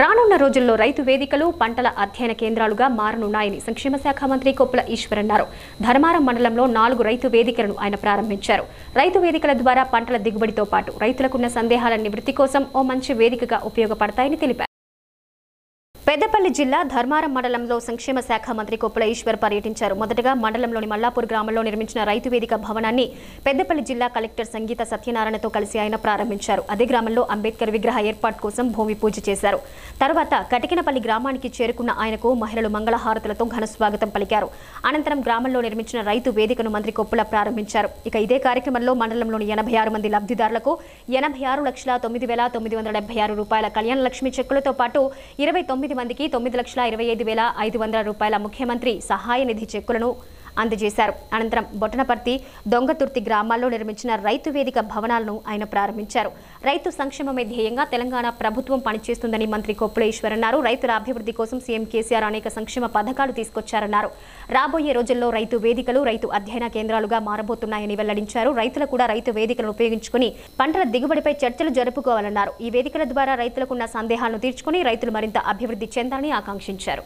రానున్న రోజుల్లో రైతు వేదికలు పంటల అధ్యయన కేంద్రాలుగా మారనున్నాయని సంక్షేమ శాఖ మంత్రి కొప్పుల ఈశ్వర్ అన్నారు ధర్మారం మండలంలో నాలుగు రైతు వేదికలను ఆయన ప్రారంభించారు రైతు వేదికల ద్వారా పంటల దిగుబడితో పాటు రైతులకున్న సందేహాల నివృత్తి కోసం ఓ మంచి వేదికగా ఉపయోగపడతాయని తెలిపారు పెద్దపల్లి జిల్లా ధర్మారం మండలంలో సంక్షేమ శాఖ మంత్రి కొప్పుల ఈశ్వర్ పర్యటించారు మొదటగా మండలంలోని మల్లాపూర్ గ్రామంలో నిర్మించిన రైతు వేదిక భవనాన్ని పెద్దపల్లి జిల్లా కలెక్టర్ సంగీత సత్యనారాయణతో కలిసి ఆయన ప్రారంభించారు అదే గ్రామంలో అంబేద్కర్ విగ్రహ ఏర్పాటు కోసం భూమి పూజ చేశారు తర్వాత కటికినపల్లి గ్రామానికి చేరుకున్న ఆయనకు మహిళలు మంగళహారతులతో ఘన స్వాగతం పలికారు అనంతరం గ్రామంలో నిర్మించిన రైతు వేదికను మంత్రి కొప్పుల ప్రారంభించారు ఇక ఇదే కార్యక్రమంలో మండలంలోని ఎనభై ఆరు మంది లబ్ధిదారులకు ఎనభై ఆరు లక్షల తొమ్మిది వేల తొమ్మిది వందల డెబ్బై ఆరు రూపాయల కళ్యాణ లక్ష్మి చెక్కులతో పాటు ఇరవై తొమ్మిది మందికి తొమ్మిది లక్షల ఇరవై ఐదు వేల ఐదు వందల రూపాయల ముఖ్యమంత్రి సహాయ నిధి చెక్కులను అందజేశారు అనంతరం బొట్టనపర్తి దొంగతుర్తి గ్రామాల్లో నిర్మించిన రైతు వేదిక భవనాలను ఆయన ప్రారంభించారు రైతు సంక్షేమమే ధ్యేయంగా తెలంగాణ ప్రభుత్వం పనిచేస్తుందని మంత్రి కొప్పులేశ్వర్ అన్నారు రైతుల అభివృద్ధి కోసం సీఎం కేసీఆర్ అనేక సంక్షేమ పథకాలు తీసుకొచ్చారన్నారు రాబోయే రోజుల్లో రైతు వేదికలు రైతు అధ్యయన కేంద్రాలుగా మారబోతున్నాయని వెల్లడించారు రైతులు కూడా రైతు వేదికలను ఉపయోగించుకుని పంటల దిగుబడిపై చర్చలు జరుపుకోవాలన్నారు ఈ వేదికల ద్వారా రైతులకున్న సందేహాలను తీర్చుకుని రైతులు మరింత అభివృద్ధి చెందాలని ఆకాంక్షించారు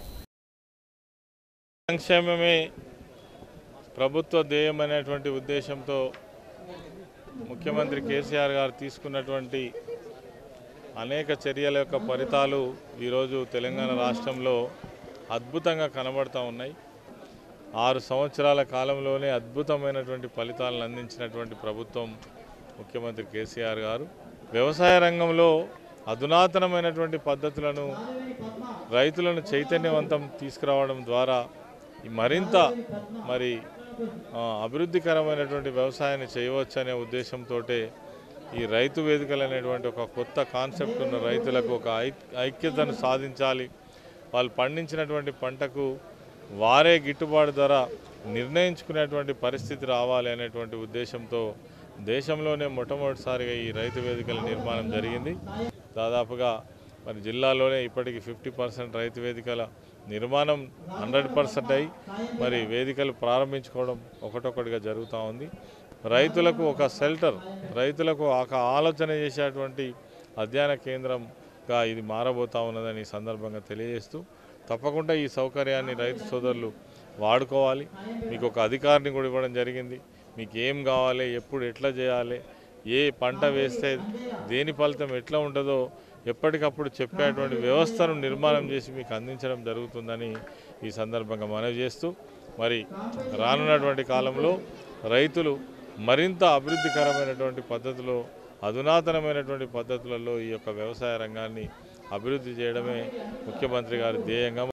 సంక్షేమమే ప్రభుత్వ ధ్యేయం అనేటువంటి ఉద్దేశంతో ముఖ్యమంత్రి కేసీఆర్ గారు తీసుకున్నటువంటి అనేక చర్యల యొక్క ఫలితాలు ఈరోజు తెలంగాణ రాష్ట్రంలో అద్భుతంగా కనబడుతూ ఉన్నాయి ఆరు సంవత్సరాల కాలంలోనే అద్భుతమైనటువంటి ఫలితాలను అందించినటువంటి ప్రభుత్వం ముఖ్యమంత్రి కేసీఆర్ గారు వ్యవసాయ రంగంలో అధునాతనమైనటువంటి పద్ధతులను రైతులను చైతన్యవంతం తీసుకురావడం ద్వారా ఈ మరింత మరి ఆ, అభివృద్ధికరమైనటువంటి వ్యవసాయాన్ని చేయవచ్చనే ఉద్దేశంతో ఈ రైతు వేదికలు అనేటువంటి ఒక కొత్త కాన్సెప్ట్ ఉన్న రైతులకు ఒక ఐ- ఐక్యతను సాధించాలి వాళ్ళు పండించినటువంటి పంటకు వారే గిట్టుబాటు ధర నిర్ణయించుకునేటువంటి పరిస్థితి రావాలి అనేటువంటి ఉద్దేశంతో దేశంలోనే మొట్టమొదటిసారిగా ఈ రైతు వేదికల నిర్మాణం జరిగింది దాదాపుగా మరి జిల్లాలోనే ఇప్పటికి ఫిఫ్టీ పర్సెంట్ రైతు వేదికల నిర్మాణం హండ్రెడ్ పర్సెంట్ అయి మరి వేదికలు ప్రారంభించుకోవడం ఒకటొకటిగా జరుగుతూ ఉంది రైతులకు ఒక షెల్టర్ రైతులకు ఒక ఆలోచన చేసేటువంటి అధ్యయన కేంద్రంగా ఇది మారబోతా ఉన్నదని ఈ సందర్భంగా తెలియజేస్తూ తప్పకుండా ఈ సౌకర్యాన్ని రైతు సోదరులు వాడుకోవాలి మీకు ఒక అధికారిని కూడా ఇవ్వడం జరిగింది మీకు ఏం కావాలి ఎప్పుడు ఎట్లా చేయాలి ఏ పంట వేస్తే దేని ఫలితం ఎట్లా ఉంటుందో ఎప్పటికప్పుడు చెప్పేటువంటి వ్యవస్థను నిర్మాణం చేసి మీకు అందించడం జరుగుతుందని ఈ సందర్భంగా మనవి చేస్తూ మరి రానున్నటువంటి కాలంలో రైతులు మరింత అభివృద్ధికరమైనటువంటి పద్ధతిలో అధునాతనమైనటువంటి పద్ధతులలో ఈ యొక్క వ్యవసాయ రంగాన్ని అభివృద్ధి చేయడమే ముఖ్యమంత్రి గారి ధ్యేయంగా